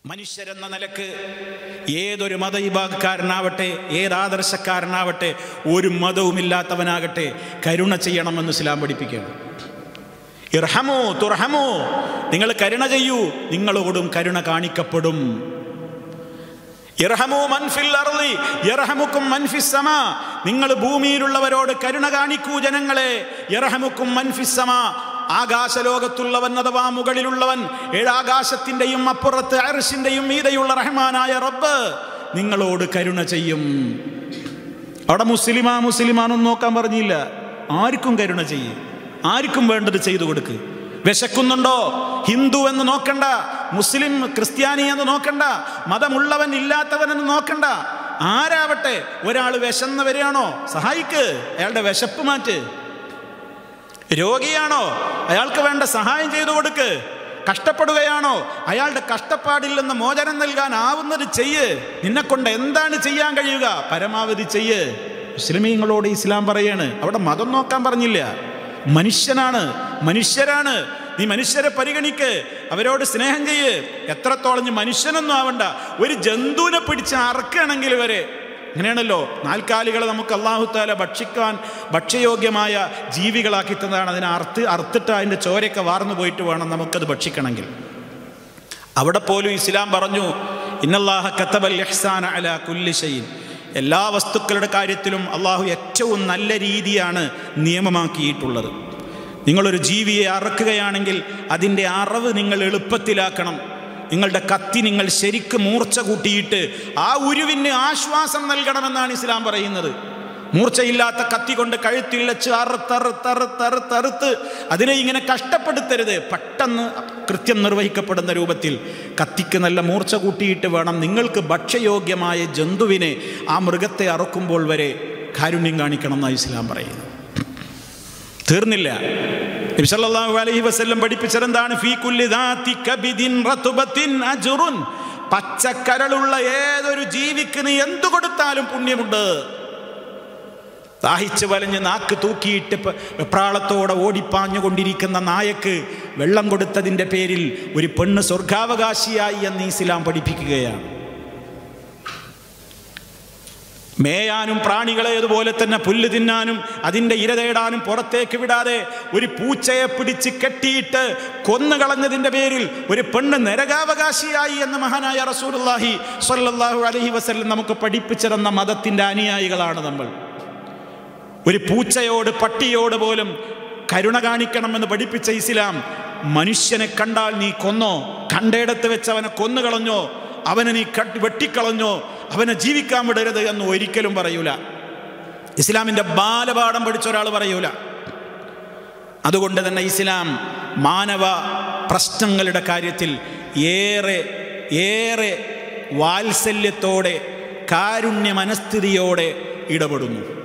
മനുഷ്യരെന്ന നിലക്ക് ഏതൊരു മതവിഭാഗക്കാരനാവട്ടെ ഏത് ആദർശക്കാരനാവട്ടെ ഒരു മതവുമില്ലാത്തവനാകട്ടെ കരുണ ചെയ്യണമെന്ന് ഇസ്ലാം പഠിപ്പിക്കുകയാണ് ഇർഹമോ തുർഹമോ നിങ്ങൾ കരുണ ചെയ്യൂ നിങ്ങളോടും കരുണ കാണിക്കപ്പെടും ഇർഹമു മൻഫിൽ അർളി യർഹമുക്കും മൻഫിസ് സമാ നിങ്ങൾ ഭൂമിയിലുള്ളവരോട് കരുണ കാണിക്കൂ ജനങ്ങളെ യർഹമുക്കും മൻഫിസ് സമാ ആകാശലോകത്തുള്ളവൻ അഥവാ മുകളിലുള്ളവൻ ഏഴാകാശത്തിന്റെയും അപ്പുറത്ത് അർഷിന്റെയും മീതയുള്ള റഹ്മാനായ റബ്ബ് നിങ്ങളോട് കരുണ ചെയ്യും അവിടെ മുസ്ലിമാ മുസ്ലിമാനൊന്നും നോക്കാൻ പറഞ്ഞില്ല ആർക്കും കരുണ ചെയ്യും ആർക്കും വേണ്ടത് ചെയ്തു കൊടുക്ക് വിശക്കുന്നുണ്ടോ ഹിന്ദു എന്ന് നോക്കണ്ട മുസ്ലിം ക്രിസ്ത്യാനി എന്ന് നോക്കണ്ട മതമുള്ളവൻ ഇല്ലാത്തവൻ എന്ന് നോക്കണ്ട ആരാവട്ടെ ഒരാൾ വിശന്നവരെയാണോ സഹായിക്ക് അയാളുടെ വിശപ്പ് മാറ്റ് രോഗിയാണോ അയാൾക്ക് വേണ്ട സഹായം ചെയ്തു കൊടുക്ക് കഷ്ടപ്പെടുകയാണോ അയാളുടെ കഷ്ടപ്പാടിൽ നിന്ന് മോചനം നൽകാൻ ആവുന്നത് ചെയ്യ് നിന്നെ കൊണ്ട് എന്താണ് ചെയ്യാൻ കഴിയുക പരമാവധി ചെയ്യ് മുസ്ലിമീങ്ങളോട് ഇസ്ലാം പറയാണ് അവിടെ മതം നോക്കാൻ പറഞ്ഞില്ല മനുഷ്യനാണ് മനുഷ്യരാണ് നീ മനുഷ്യരെ പരിഗണിക്ക് അവരോട് സ്നേഹം ചെയ്യ് എത്രത്തോളം ഇനി മനുഷ്യനൊന്നും ആവണ്ട ഒരു ജന്തുവിനെ പിടിച്ച് അറക്കുകയാണെങ്കിൽ വരെ അങ്ങനെയാണല്ലോ നാൽക്കാലികളെ നമുക്ക് അള്ളാഹുത്താല ഭക്ഷിക്കാൻ ഭക്ഷ്യയോഗ്യമായ ജീവികളാക്കി തന്നതാണ് അതിനെ അറുത്ത് അറുത്തിട്ട് അതിൻ്റെ ചോരയൊക്കെ വാർന്നു പോയിട്ട് വേണം നമുക്കത് ഭക്ഷിക്കണമെങ്കിൽ അവിടെ പോലും ഇസ്ലാം പറഞ്ഞു ഇന്നല്ലാഹ കത്തബൽ ഇഹ്സാന അല കുല്ലി ഷൈൻ എല്ലാ വസ്തുക്കളുടെ കാര്യത്തിലും അള്ളാഹു ഏറ്റവും നല്ല രീതിയാണ് നിയമമാക്കിയിട്ടുള്ളത് നിങ്ങളൊരു ജീവിയെ അറക്കുകയാണെങ്കിൽ അതിൻ്റെ അറവ് നിങ്ങൾ എളുപ്പത്തിലാക്കണം നിങ്ങളുടെ കത്തി നിങ്ങൾ ശരിക്ക് മൂർച്ച കൂട്ടിയിട്ട് ആ ഉരുവിന് ആശ്വാസം നൽകണമെന്നാണ് ഇസ്ലാം പറയുന്നത് മൂർച്ചയില്ലാത്ത കത്തി കൊണ്ട് കഴുത്തിൽ വെച്ച് അറുത്തറുത്തറുത്തറുത്തറുത്ത് അതിനെ ഇങ്ങനെ കഷ്ടപ്പെടുത്തരുത് പെട്ടെന്ന് കൃത്യം നിർവഹിക്കപ്പെടുന്ന രൂപത്തിൽ കത്തിക്ക് നല്ല മൂർച്ച കൂട്ടിയിട്ട് വേണം നിങ്ങൾക്ക് ഭക്ഷ്യയോഗ്യമായ ജന്തുവിനെ ആ മൃഗത്തെ അറുക്കുമ്പോൾ വരെ കാരുണ്യം കാണിക്കണം എന്നാണ് ഇസ്ലാം പറയുന്നത് തീർന്നില്ല നബി സല്ലല്ലാഹു അലൈഹി വസല്ലം പഠിപ്പിച്ചതെന്താണ് ഫീ കുല്ലി ദാതി കബിദിൻ റതുബത്തിൻ അജ്റുൻ പച്ചക്കരളുള്ള ഏതൊരു ജീവിക്ക് നീ എന്തു കൊടുത്താലും പുണ്യമുണ്ട് ദാഹിച്ച് വലഞ്ഞ് നാക്ക് തൂക്കിയിട്ട് വെപ്രാളത്തോടെ ഓടിപ്പാഞ്ഞുകൊണ്ടിരിക്കുന്ന നായക്ക് വെള്ളം കൊടുത്തതിൻ്റെ പേരിൽ ഒരു പെണ്ണ് സ്വർഗാവകാശിയായി എന്ന് ഇസ്ലാം പഠിപ്പിക്കുകയാണ് മേയാനും പ്രാണികളെ അതുപോലെ തന്നെ പുല്ല് തിന്നാനും അതിൻ്റെ ഇര തേടാനും പുറത്തേക്ക് വിടാതെ ഒരു പൂച്ചയെ പിടിച്ച് കെട്ടിയിട്ട് കൊന്നുകളഞ്ഞതിൻ്റെ പേരിൽ ഒരു പെണ്ണ് നരകാവകാശിയായി എന്ന് മഹാനായ റസൂലുള്ളാഹി സ്വല്ലല്ലാഹു അലൈഹി വസല്ലം നമുക്ക് പഠിപ്പിച്ചിരുന്ന മതത്തിൻ്റെ അനുയായികളാണ് നമ്മൾ ഒരു പൂച്ചയോട് പട്ടിയോട് പോലും കരുണ കാണിക്കണമെന്ന് പഠിപ്പിച്ച ഇസ്ലാം മനുഷ്യനെ കണ്ടാൽ നീ കൊന്നോ കണ്ടയിടത്ത് വെച്ച് അവനെ കൊന്നുകളഞ്ഞോ അവനെ നീ കട്ടി വെട്ടിക്കളഞ്ഞോ അവനെ ജീവിക്കാൻ വിടരുത് എന്ന് ഒരിക്കലും പറയൂല ഇസ്ലാമിൻ്റെ ബാലപാഠം പഠിച്ച ഒരാൾ പറയൂല അതുകൊണ്ട് തന്നെ ഇസ്ലാം മാനവ പ്രശ്നങ്ങളുടെ കാര്യത്തിൽ ഏറെ ഏറെ വാത്സല്യത്തോടെ കാരുണ്യ മനസ്ഥിതിയോടെ ഇടപെടുന്നു